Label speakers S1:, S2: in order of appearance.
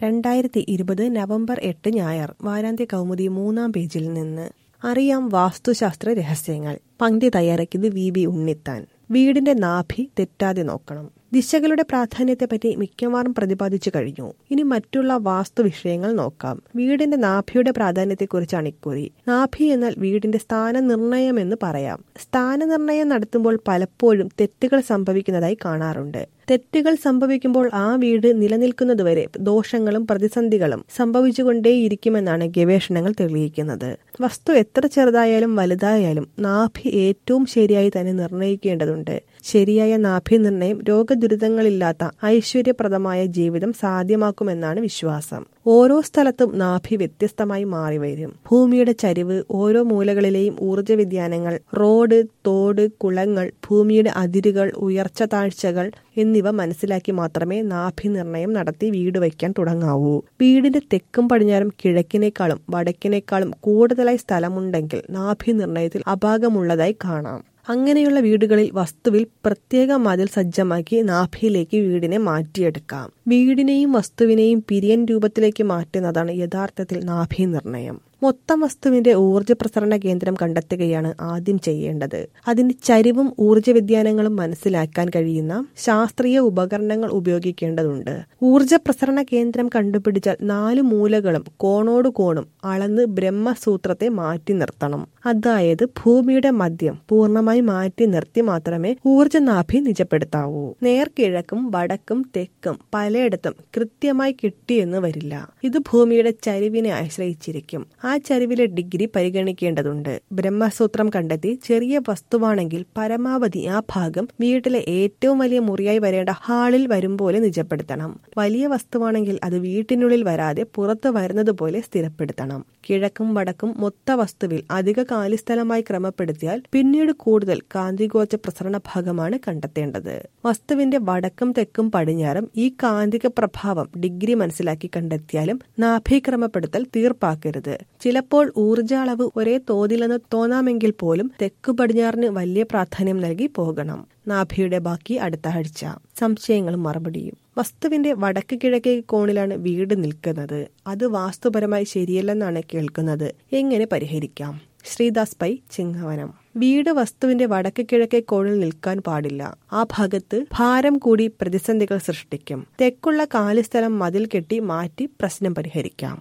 S1: രണ്ടായിരത്തി ഇരുപത് നവംബർ എട്ട് ഞായർ വാരാന്ത്യ കൗമുദി മൂന്നാം പേജിൽ നിന്ന് അറിയാം വാസ്തുശാസ്ത്ര രഹസ്യങ്ങൾ പങ്ക്തി തയ്യാറാക്കിയത് വി ബി ഉണ്ണിത്താൻ വീടിന്റെ നാഭി തെറ്റാതെ നോക്കണം ദിശകളുടെ പ്രാധാന്യത്തെപ്പറ്റി മിക്കവാറും പ്രതിപാദിച്ചു കഴിഞ്ഞു ഇനി മറ്റുള്ള വാസ്തു വിഷയങ്ങൾ നോക്കാം വീടിന്റെ നാഭിയുടെ പ്രാധാന്യത്തെക്കുറിച്ചാണ് ഇക്കുറി നാഭി എന്നാൽ വീടിന്റെ സ്ഥാനനിർണയം എന്ന് പറയാം സ്ഥാനനിർണയം നടത്തുമ്പോൾ പലപ്പോഴും തെറ്റുകൾ സംഭവിക്കുന്നതായി കാണാറുണ്ട് തെറ്റുകൾ സംഭവിക്കുമ്പോൾ ആ വീട് നിലനിൽക്കുന്നതുവരെ ദോഷങ്ങളും പ്രതിസന്ധികളും സംഭവിച്ചുകൊണ്ടേയിരിക്കുമെന്നാണ് ഗവേഷണങ്ങൾ തെളിയിക്കുന്നത് വസ്തു എത്ര ചെറുതായാലും വലുതായാലും നാഭി ഏറ്റവും ശരിയായി തന്നെ നിർണ്ണയിക്കേണ്ടതുണ്ട് ശരിയായ നാഭി നിർണയം രോഗദുരിതങ്ങളില്ലാത്ത ഐശ്വര്യപ്രദമായ ജീവിതം സാധ്യമാക്കുമെന്നാണ് വിശ്വാസം ഓരോ സ്ഥലത്തും നാഭി വ്യത്യസ്തമായി മാറി വരും ഭൂമിയുടെ ചരിവ് ഓരോ മൂലകളിലെയും ഊർജ്ജ വ്യതിയാനങ്ങൾ റോഡ് തോട് കുളങ്ങൾ ഭൂമിയുടെ അതിരുകൾ ഉയർച്ച താഴ്ചകൾ എന്നിവ മനസ്സിലാക്കി മാത്രമേ നാഭി നിർണയം നടത്തി വീട് വയ്ക്കാൻ തുടങ്ങാവൂ വീടിന്റെ തെക്കും പടിഞ്ഞാറും കിഴക്കിനേക്കാളും വടക്കിനേക്കാളും കൂടുതലായി സ്ഥലമുണ്ടെങ്കിൽ നാഭി നിർണയത്തിൽ അപാകമുള്ളതായി കാണാം അങ്ങനെയുള്ള വീടുകളിൽ വസ്തുവിൽ പ്രത്യേക മതിൽ സജ്ജമാക്കി നാഭിയിലേക്ക് വീടിനെ മാറ്റിയെടുക്കാം വീടിനെയും വസ്തുവിനെയും പിരിയൻ രൂപത്തിലേക്ക് മാറ്റുന്നതാണ് യഥാർത്ഥത്തിൽ നാഭി നിർണയം മൊത്തം വസ്തുവിന്റെ ഊർജ്ജ പ്രസരണ കേന്ദ്രം കണ്ടെത്തുകയാണ് ആദ്യം ചെയ്യേണ്ടത് അതിന്റെ ചരിവും ഊർജ്ജ വ്യതിയാനങ്ങളും മനസ്സിലാക്കാൻ കഴിയുന്ന ശാസ്ത്രീയ ഉപകരണങ്ങൾ ഉപയോഗിക്കേണ്ടതുണ്ട് ഊർജ്ജ പ്രസരണ കേന്ദ്രം കണ്ടുപിടിച്ചാൽ നാല് മൂലകളും കോണോട് കോണും അളന്ന് ബ്രഹ്മസൂത്രത്തെ മാറ്റി നിർത്തണം അതായത് ഭൂമിയുടെ മദ്യം പൂർണ്ണമായി മാറ്റി നിർത്തി മാത്രമേ ഊർജ്ജനാഭി നിജപ്പെടുത്താവൂ നേർക്കിഴക്കും വടക്കും തെക്കും പലയിടത്തും കൃത്യമായി കിട്ടിയെന്ന് വരില്ല ഇത് ഭൂമിയുടെ ചരിവിനെ ആശ്രയിച്ചിരിക്കും ആ ചരിവിലെ ഡിഗ്രി പരിഗണിക്കേണ്ടതുണ്ട് ബ്രഹ്മസൂത്രം കണ്ടെത്തി ചെറിയ വസ്തുവാണെങ്കിൽ പരമാവധി ആ ഭാഗം വീട്ടിലെ ഏറ്റവും വലിയ മുറിയായി വരേണ്ട ഹാളിൽ വരും പോലെ നിജപ്പെടുത്തണം വലിയ വസ്തുവാണെങ്കിൽ അത് വീട്ടിനുള്ളിൽ വരാതെ പുറത്തു വരുന്നത് പോലെ സ്ഥിരപ്പെടുത്തണം കിഴക്കും വടക്കും മൊത്ത വസ്തുവിൽ അധിക കാലിസ്ഥലമായി ക്രമപ്പെടുത്തിയാൽ പിന്നീട് കൂടുതൽ കാന്തികോച്ച പ്രസരണ ഭാഗമാണ് കണ്ടെത്തേണ്ടത് വസ്തുവിന്റെ വടക്കും തെക്കും പടിഞ്ഞാറും ഈ കാന്തിക പ്രഭാവം ഡിഗ്രി മനസ്സിലാക്കി കണ്ടെത്തിയാലും നാഭീക്രമപ്പെടുത്തൽ തീർപ്പാക്കരുത് ചിലപ്പോൾ ഊർജ അളവ് ഒരേ തോതിലെന്ന് തോന്നാമെങ്കിൽ പോലും തെക്കു പടിഞ്ഞാറിന് വലിയ പ്രാധാന്യം നൽകി പോകണം നാഭിയുടെ ബാക്കി അടുത്ത ആഴ്ച സംശയങ്ങളും മറുപടിയും വസ്തുവിന്റെ വടക്ക് കിഴക്കേ കോണിലാണ് വീട് നിൽക്കുന്നത് അത് വാസ്തുപരമായി ശരിയല്ലെന്നാണ് കേൾക്കുന്നത് എങ്ങനെ പരിഹരിക്കാം ശ്രീദാസ് പൈ ചിങ്ങവനം വീട് വസ്തുവിന്റെ വടക്ക് കിഴക്കേ കോണിൽ നിൽക്കാൻ പാടില്ല ആ ഭാഗത്ത് ഭാരം കൂടി പ്രതിസന്ധികൾ സൃഷ്ടിക്കും തെക്കുള്ള കാലിസ്ഥലം മതിൽ കെട്ടി മാറ്റി പ്രശ്നം പരിഹരിക്കാം